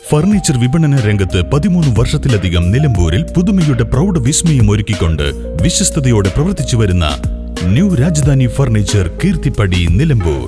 furniture വിപണന രംഗത്ത് പതിമൂന്ന് വർഷത്തിലധികം നിലമ്പൂരിൽ പുതുമയുടെ പ്രൗഢ വിസ്മയം ഒരുക്കിക്കൊണ്ട് വിശ്വസ്തയോടെ പ്രവർത്തിച്ചു വരുന്ന ന്യൂ രാജധാനി ഫർണിച്ചർ കീർത്തിപ്പടി നിലമ്പൂർ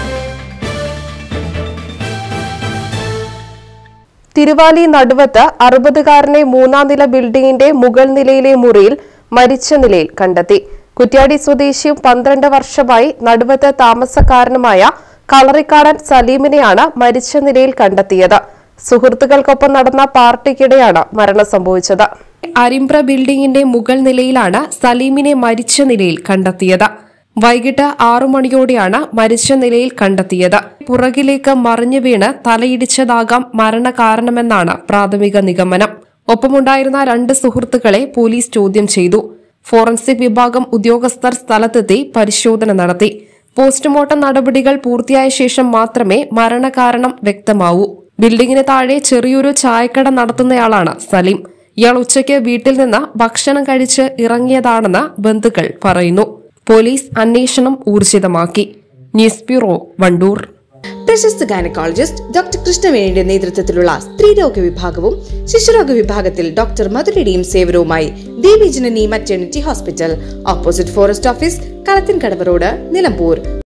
തിരുവാലി നടുവത്ത് അറുപതുകാരനെ മൂന്നാം നില ബിൽഡിംഗിന്റെ മുകൾ നിലയിലെ മുറിയിൽ മരിച്ച നിലയിൽ കണ്ടെത്തി കുറ്റ്യാടി സ്വദേശിയും പന്ത്രണ്ട് വർഷമായി നടുവത്ത് താമസക്കാരനുമായ കളറിക്കാടൻ സലീമിനെയാണ് മരിച്ച നിലയിൽ കണ്ടെത്തിയത് സുഹൃത്തുക്കൾക്കൊപ്പം നടന്ന പാർട്ടിക്കിടെയാണ് മരണം സംഭവിച്ചത് അരിമ്പ്ര ബിൽഡിംഗിന്റെ മുകൾ നിലയിലാണ് സലീമിനെ മരിച്ച നിലയിൽ കണ്ടെത്തിയത് വൈകിട്ട് ആറു മണിയോടെയാണ് മരിച്ച നിലയിൽ കണ്ടെത്തിയത് പുറകിലേക്ക് മറിഞ്ഞു വീണ് തലയിടിച്ചതാകാം മരണകാരണമെന്നാണ് പ്രാഥമിക നിഗമനം ഒപ്പമുണ്ടായിരുന്ന രണ്ട് സുഹൃത്തുക്കളെ പോലീസ് ചോദ്യം ചെയ്തു ഫോറൻസിക് വിഭാഗം ഉദ്യോഗസ്ഥർ സ്ഥലത്തെത്തി പരിശോധന നടത്തി പോസ്റ്റ്മോർട്ടം നടപടികൾ പൂർത്തിയായ ശേഷം മാത്രമേ മരണകാരണം വ്യക്തമാവൂ ബിൽഡിംഗിന് താഴെ ചെറിയൊരു ചായക്കട നടത്തുന്നയാളാണ് സലീം ഇയാൾ ഉച്ചയ്ക്ക് വീട്ടിൽ നിന്ന് ഭക്ഷണം കഴിച്ച് ഇറങ്ങിയതാണെന്ന് ബന്ധുക്കൾ പറയുന്നു പോലീസ് അന്വേഷണം ഊർജിതമാക്കി ന്യൂസ് ബ്യൂറോ വണ്ടൂർ പ്രശസ്ത ഗൈനക്കോളജിസ്റ്റ് ഡോക്ടർ കൃഷ്ണവേണിയുടെ നേതൃത്വത്തിലുള്ള സ്ത്രീരോഗ വിഭാഗവും ശിശുരോഗ വിഭാഗത്തിൽ ഡോക്ടർ മധുരയുടെയും സേവനവുമായി Devi Janani maternity hospital opposite forest office Kalathinkadavu road Nilambur